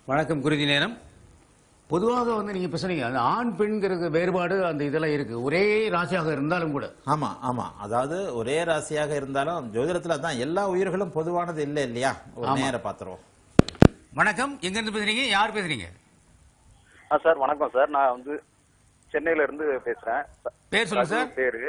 வணக்கம் குருதி நேரம் பொதுவாக வந்து நீங்க இப்ப சொன்னீங்க அந்த ஆண் பெண்கிறது வேறுபாடு அந்த இதெல்லாம் இருக்கு ஒரே ராசியாக இருந்தாலும் கூட ஆமா ஆமா அதாவது ஒரே ராசியாக இருந்தாலும் ஜோதிடத்துல தான் எல்லா உயிர்களும் பொதுவானது இல்லை இல்லையா ஒரு நேர பாத்துருவோம் வணக்கம் எங்க இருந்து பேசுறீங்க யார் பேசுறீங்க ஆ சார் வணக்கம் சார் நான் வந்து சென்னையில இருந்து பேசுறேன் பேர் சொல்லுங்க சார் ரகு பேரு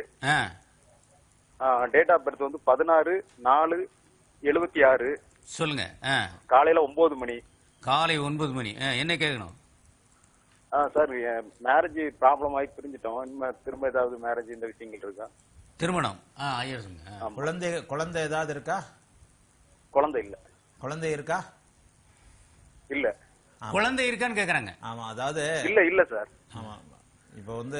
ஆ டேட் ஆஃப் பர்த் வந்து பதினாறு நாலு எழுபத்தி ஆறு சொல்லுங்க ஆ காலையில ஒன்பது மணி காலை ஒன்பது மணி ஆ, என்ன கேட்கணும் ஆ சார் மேரேஜ் ப்ராப்ளம் ஆகி பிரிஞ்சிட்டோம் இனிமே திரும்ப ஏதாவது மேரேஜ் இந்த விஷயங்கள் இருக்கா திருமணம் ஆ ஐயா சொல்லுங்க ஆ. குழந்தை குழந்தை ஏதாவது இருக்கா குழந்தை இல்ல குழந்தை இருக்கா இல்ல குழந்தை இருக்கான்னு கேக்குறாங்க ஆமா அதாவது இல்ல இல்ல சார் ஆமா இப்போ வந்து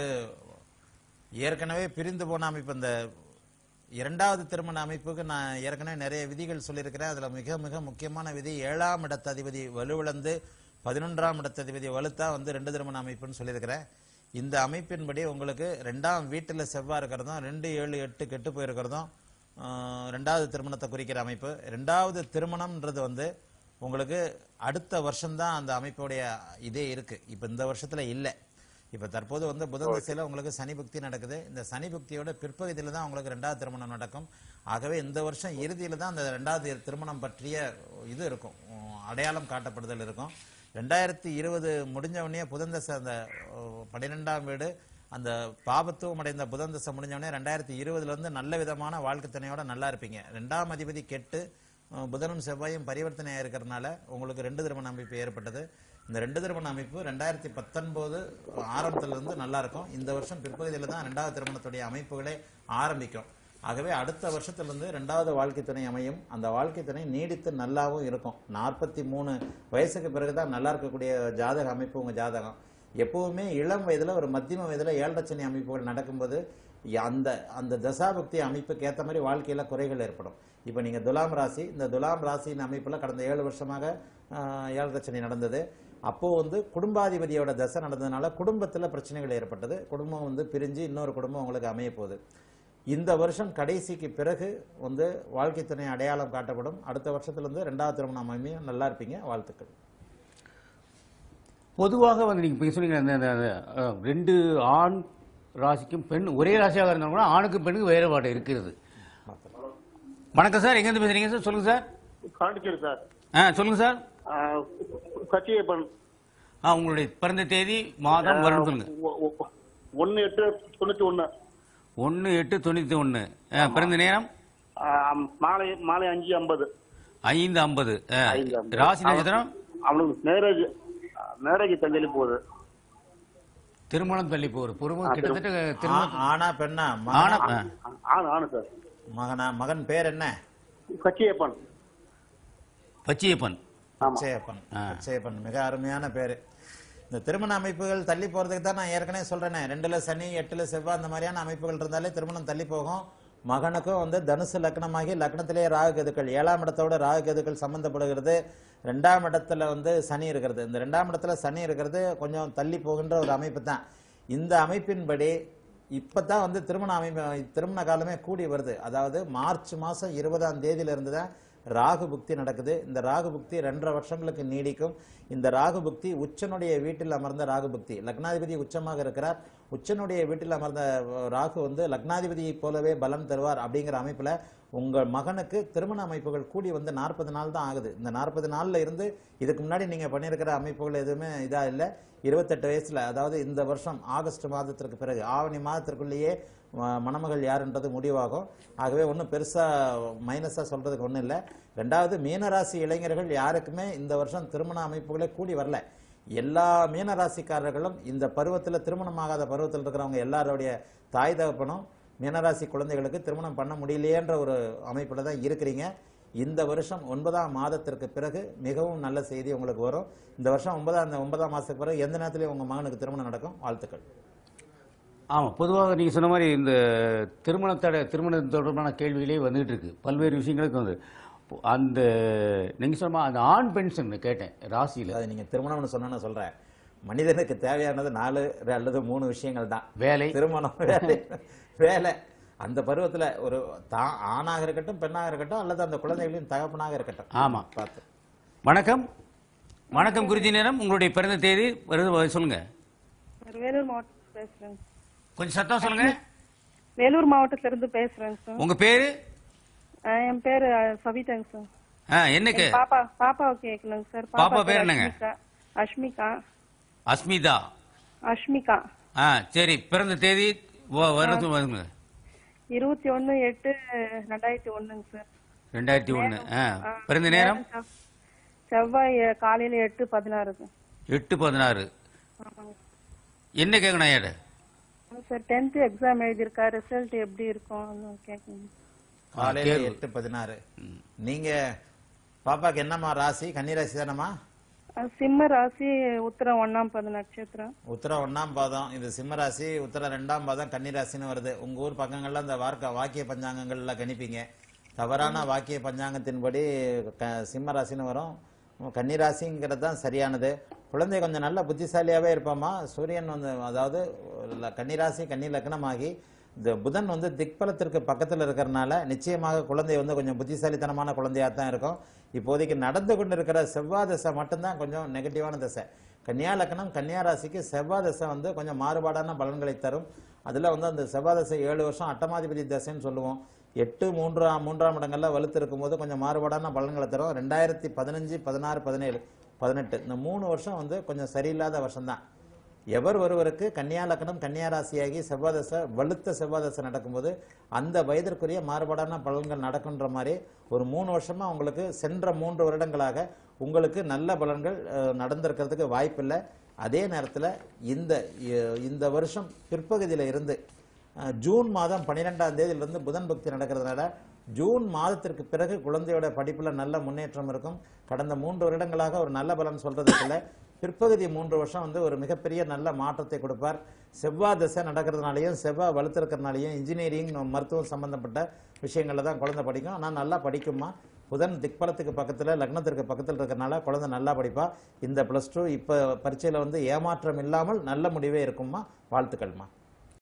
ஏற்கனவே பிரிந்து போன அமைப்பு இந்த இரண்டாவது திருமண அமைப்புக்கு நான் ஏற்கனவே நிறைய விதிகள் சொல்லியிருக்கிறேன் அதுல மிக மிக முக்கியமான விதி ஏழாம் இடத்ததிபதி வலுவிழந்து பதினொன்றாம் இடத்ததிபதி வலுத்தா வந்து ரெண்டு திருமண அமைப்புன்னு சொல்லியிருக்கிறேன் இந்த அமைப்பின்படி உங்களுக்கு ரெண்டாம் வீட்டில் செவ்வாய் இருக்கிறதும் ரெண்டு ஏழு எட்டு கெட்டு போயிருக்கிறதும் ஆஹ், ரெண்டாவது திருமணத்தை குறிக்கிற அமைப்பு ரெண்டாவது திருமணம்ன்றது வந்து உங்களுக்கு அடுத்த வருஷம்தான் அந்த அமைப்புடைய இதே இருக்கு இப்போ இந்த வருஷத்துல இல்லை இப்போ தற்போது வந்து புதன் திசையில் உங்களுக்கு சனி புக்தி நடக்குது இந்த சனி புக்தியோட பிற்பகுதியில் தான் உங்களுக்கு ரெண்டாவது திருமணம் நடக்கும் ஆகவே இந்த வருஷம் இறுதியில் தான் அந்த ரெண்டாவது திருமணம் பற்றிய இது இருக்கும் உம், அடையாளம் காட்டப்படுதல் இருக்கும் ரெண்டாயிரத்தி இருபது முடிஞ்ச உடனே புதன் தசை அந்த அஹ், பன்னிரெண்டாம் வீடு அந்த பாபத்துவம் அடைந்த புதன் தசை முடிஞ்ச உடனே ரெண்டாயிரத்தி இருபதுல இருந்து நல்ல விதமான வாழ்க்கை துணையோட நல்லா இருப்பீங்க ரெண்டாம் அதிபதி கெட்டு அஹ், புதனும் செவ்வாயும் பரிவர்த்தனையா இருக்கிறதுனால உங்களுக்கு ரெண்டு திருமண அமைப்பு ஏற்பட்டது இந்த ரெண்டு திருமண அமைப்பு ரெண்டாயிரத்தி பத்தொன்பது ஆரம்பத்துல இருந்து நல்லா இருக்கும் இந்த வருஷம் பிற்பகுதியில தான் ரெண்டாவது திருமணத்துடைய அமைப்புகளே ஆரம்பிக்கும் ஆகவே அடுத்த வருஷத்துல இருந்து ரெண்டாவது வாழ்க்கை துணை அமையும் அந்த வாழ்க்கை துணை நீடித்து நல்லாவும் இருக்கும் நாற்பத்தி மூணு வயசுக்கு பிறகுதான் நல்லா இருக்கக்கூடிய ஜாதக அமைப்பு உங்க ஜாதகம் எப்பவுமே இளம் வயதுல ஒரு மத்தியம வயதுல ஏழரை அமைப்புகள் நடக்கும்போது அந்த அந்த தசாபக்தி அமைப்புக்கு ஏத்த மாதிரி வாழ்க்கையில குறைகள் ஏற்படும் இப்போ நீங்க துலாம் ராசி இந்த துலாம் ராசியின் அமைப்புல கடந்த ஏழு வருஷமாக ஆஹ், ஏழரை சனி நடந்தது அப்போ வந்து குடும்பாதிபதியோட தசை நடந்ததுனால குடும்பத்துல பிரச்சனைகள் ஏற்பட்டது குடும்பம் வந்து பிரிஞ்சு இன்னொரு குடும்பம் உங்களுக்கு அமைய போகுது இந்த வருஷம் கடைசிக்கு பிறகு வந்து வாழ்க்கை துணை அடையாளம் காட்டப்படும் அடுத்த வருஷத்துல இருந்து ரெண்டாவது திருமணம் அமையும் நல்லா இருப்பீங்க வாழ்த்துக்கள் பொதுவாக வந்து நீங்க இப்ப சொன்னீங்க அந்த- அந்த- அந்த, அஹ், ரெண்டு ஆண் ராசிக்கும் பெண் ஒரே ராசியாக இருந்தாலும் கூட ஆணுக்கும் பெண்ணுக்கும் வேறுபாடு இருக்கிறது வணக்கம் சார் எங்க இருந்து பேசுறீங்க சார் சொல்லுங்க சார் காண்டிச்சேரி சார் ஆ சொல்லுங்க சார் கச்சியப்பன் ஆ உங்களுடைய பிறந்த தேதி மாதம் வருடம் சொல்லுங்க ஒன்னு எட்டு தொண்ணூத்தி ஒண்ணு ஒன்று எட்டு தொண்ணூத்தி ஒன்று பிறந்த நேரம் ஆஹ் மாலை மாலை அஞ்சு ஐம்பது ஐந்து ஐம்பது ஐந்து ஐம்பது. ராசி நட்சத்திரம் அவனுக்கு மேரேஜ் மேரேஜ் தஞ்சலி போகுது திருமணம் தள்ளி போகுது பொறுமை ஆ, கிட்டத்தட்ட ஆ- திருமணம் ஆனா பெண்ணா ஆனா மகனா ஆ. ஆணு ஆணு சார் மகனா மகன் பேர் என்ன கச்சியப்பன் பச்சையப்பன் ஆமா அச்சயப்பன் ஆ. அச்சயப்பன் மிக அருமையான பேரு இந்த திருமண அமைப்புகள் தள்ளி போறதுக்கு தான் நான் ஏற்கனவே சொல்றேனே ரெண்டுல சனி எட்டுல செவ்வாய் அந்த மாதிரியான அமைப்புகள் இருந்தாலே திருமணம் தள்ளி போகும் மகனுக்கும் வந்து தனுசு லக்னமாகி லக்னத்திலேயே ராகு கதுக்கள் ஏழாம் இடத்தோட ராகு கதுக்கள் சம்பந்தப்படுகிறது ரெண்டாம் இடத்துல வந்து சனி இருக்கிறது இந்த ரெண்டாம் இடத்துல சனி இருக்கிறது கொஞ்சம் தள்ளி போகின்ற ஒரு அமைப்பு தான் இந்த அமைப்பின்படி இப்பதான் வந்து திருமண அமைப்பு திருமண காலமே கூடி வருது அதாவது மார்ச் மாசம் இருபதாம் தேதியில இருந்து தான் ராகு புக்தி நடக்குது இந்த ராகு புக்தி ரெண்டரை வருஷங்களுக்கு நீடிக்கும் இந்த ராகு புக்தி உச்சனுடைய வீட்டில் அமர்ந்த ராகு புக்தி லக்னாதிபதி உச்சமாக இருக்கிறார் உச்சனுடைய வீட்டில் அமர்ந்த அஹ், ராகு வந்து லக்னாதிபதியைப் போலவே பலம் தருவார் அப்படிங்கிற அமைப்புல உங்க மகனுக்கு திருமண அமைப்புகள் கூடி வந்து நாற்பது நாள் தான் ஆகுது இந்த நாற்பது நாள்ல இருந்து இதுக்கு முன்னாடி நீங்க பண்ணியிருக்கிற அமைப்புகள் எதுவுமே இதா இல்லை இருபத்தெட்டு வயசுல அதாவது இந்த வருஷம் ஆகஸ்ட் மாதத்திற்கு பிறகு ஆவணி மாதத்திற்குள்ளேயே ம- மணமகள் யாருன்றது முடிவாகும் ஆகவே ஒன்றும் பெருசா மைனஸா சொல்றதுக்கு ஒன்றும் இல்லை ரெண்டாவது மீனராசி இளைஞர்கள் யாருக்குமே இந்த வருஷம் திருமண அமைப்புகளே கூடி வரல எல்லா மீனராசிக்காரர்களும் இந்த பருவத்துல திருமணமாகாத பருவத்தில் இருக்கிறவங்க எல்லாருடைய தாய் தகப்பனும் மீனராசி குழந்தைகளுக்கு திருமணம் பண்ண முடியலையேன்ற ஒரு அமைப்புல தான் இருக்கிறீங்க இந்த வருஷம் ஒன்பதாம் மாதத்திற்கு பிறகு மிகவும் நல்ல செய்தி உங்களுக்கு வரும் இந்த வருஷம் ஒன்பதாம் இந்த ஒன்பதாம் மாசத்துக்கு பிறகு எந்த நேரத்திலையும் உங்க மகனுக்கு திருமணம் நடக்கும் வாழ்த்துக்கள் ஆமா பொதுவாக நீங்க சொன்ன மாதிரி இந்த திருமணத்தோட திருமணம் தொடர்பான கேள்விகளே வந்துகிட்டு இருக்கு பல்வேறு விஷயங்களுக்கு வந்து அந்த நீங்க சொன்ன மாதிரி அந்த ஆண் பென்ஷன் கேட்டேன் ராசியில அது நீங்க திருமணம்னு சொன்னா நான் சொல்றேன் மனிதனுக்கு தேவையானது நாலு அல்லது மூணு விஷயங்கள் தான் வேலை திருமணம் வேலை வேலை அந்த பருவத்துல ஒரு தான் ஆணாக இருக்கட்டும் பெண்ணாக இருக்கட்டும் அல்லது அந்த குழந்தைகளின் தகப்பனாக இருக்கட்டும் ஆமா பார்த்து வணக்கம் வணக்கம் குருஜி நேரம் உங்களுடைய பிறந்த தேதி வருது சொல்லுங்க சார் வேலூர் மாவட்டத்தில் பேசுறேங்க கொஞ்சம் சத்தம் சொல்லுங்க வேலூர் மாவட்டத்துல இருந்து பேசுறேங்க சார் உங்க பேரு ஆ, என் பேரு அ, சவிதாங்க சார் ஆ, என்னக்கு என் பாப்பா பாப்பாவை கேட்கணுங்க சார் பாப்பா பேர் என்னங்க? அஷ்மிகா அஸ்மிதா அஷ்மிகா ஆ சரி பிறந்த தேதி வ- வருது வருங்க இருபத்தி ஒன்னு எட்டு ரெண்டாயிரத்தி ஒண்ணுங்க சார் ரெண்டாயிரத்தி ஒன்று ஆ ஆ, பிறந்த நேரம் செவ்- செவ்வாய் அ, காலையில எட்டு பதினாறுங்க எட்டு பதினாறு ஆமாங்க என்ன கேட்கணும் ஐயாட சார் டென்த் எக்ஸாம் எழுதியிருக்கா ரிசல்ட் எப்படி இருக்கும் கேட்கணும் காலையில தேர்வு. எட்டு பதினாறு நீங்க பாப்பாக்கு என்னம்மா ராசி கன்னி ராசி தானம்மா அ, சிம்ம ராசி உத்தரம் ஒண்ணாம் பது நட்சத்திரம் உத்தர ஒண்ணாம் பாதம் இது சிம்ம ராசி உத்தர ரெண்டாம் பாதம் கன்னி ராசின்னு வருது உங்க ஊர் பக்கங்கள்ல இந்த வார்க்க வாக்கிய பஞ்சாங்கங்கள்ல கணிப்பீங்க தவறான வாக்கிய பஞ்சாங்கத்தின்படி க- சிம்ம ராசின்னு வரும் கன்னி ராசிங்கிறது தான் சரியானது குழந்தை கொஞ்சம் நல்ல புத்திசாலியாவே இருப்பாமா சூரியன் வந்து அதாவது ல- கன்னி ராசி கன்னி லக்னமாகி இந்த புதன் வந்து திக்பலத்திற்கு பக்கத்தில் இருக்கிறனால நிச்சயமாக குழந்தை வந்து கொஞ்சம் புத்திசாலித்தனமான குழந்தையா தான் இருக்கும் இப்போதைக்கு நடந்து கொண்டு இருக்கிற செவ்வாய் தசை மட்டும்தான் கொஞ்சம் நெகட்டிவான தசை கன்னியா லக்னம் கன்னியா ராசிக்கு செவ்வாய் தசை வந்து கொஞ்சம் மாறுபாடான பலன்களை தரும் அதுல வந்து அந்த செவ்வாய் தசை ஏழு வருஷம் அட்டமாதிபதி தசைன்னு சொல்லுவோம் எட்டு மூன்றாம் மூன்றாம் இடங்கள்ல வலுத்து இருக்கும்போது கொஞ்சம் மாறுபாடான பலன்களை தரும் ரெண்டாயிரத்தி பதினஞ்சு பதினாறு பதினேழு பதினெட்டு இந்த மூணு வருஷம் வந்து கொஞ்சம் சரியில்லாத வருஷம்தான் எவர் ஒருவருக்கு கன்னியா லக்னம் கன்னியா ராசியாகி செவ்வாதசை வலுத்த செவ்வாதசை நடக்கும்போது அந்த வயதிற்குரிய மாறுபாடான பலன்கள் நடக்குன்ற மாதிரி ஒரு மூணு வருஷமா உங்களுக்கு சென்ற மூன்று வருடங்களாக உங்களுக்கு நல்ல பலன்கள் அஹ், நடந்திருக்கிறதுக்கு வாய்ப்பில்லை அதே நேரத்தில் இந்த அஹ், இந்த வருஷம் பிற்பகுதியில் இருந்து அஹ், ஜூன் மாதம் பன்னிரெண்டாம் தேதியிலிருந்து புதன் பக்தி நடக்கிறதுனால ஜூன் மாதத்திற்கு பிறகு குழந்தையோட படிப்புல நல்ல முன்னேற்றம் இருக்கும் கடந்த மூன்று வருடங்களாக ஒரு நல்ல பலன் சொல்றதுக்குள்ள பிற்பகுதி மூன்று வருஷம் வந்து ஒரு மிகப்பெரிய நல்ல மாற்றத்தை கொடுப்பார் செவ்வாய் திசை நடக்கிறதுனாலையும் செவ்வாய் வலுத்திருக்கிறதுனாலையும் இன்ஜினியரிங் மருத்துவம் சம்பந்தப்பட்ட விஷயங்கள்ல தான் குழந்தை படிக்கும் ஆனால் நல்லா படிக்குமா புதன் திக்பலத்துக்கு பக்கத்தில் லக்னத்திற்கு பக்கத்தில் இருக்கிறனால குழந்தை நல்லா படிப்பா இந்த ப்ளஸ் டூ இப்போ பரீட்சையில் வந்து ஏமாற்றம் இல்லாமல் நல்ல முடிவே இருக்குமா வாழ்த்துக்கள்மா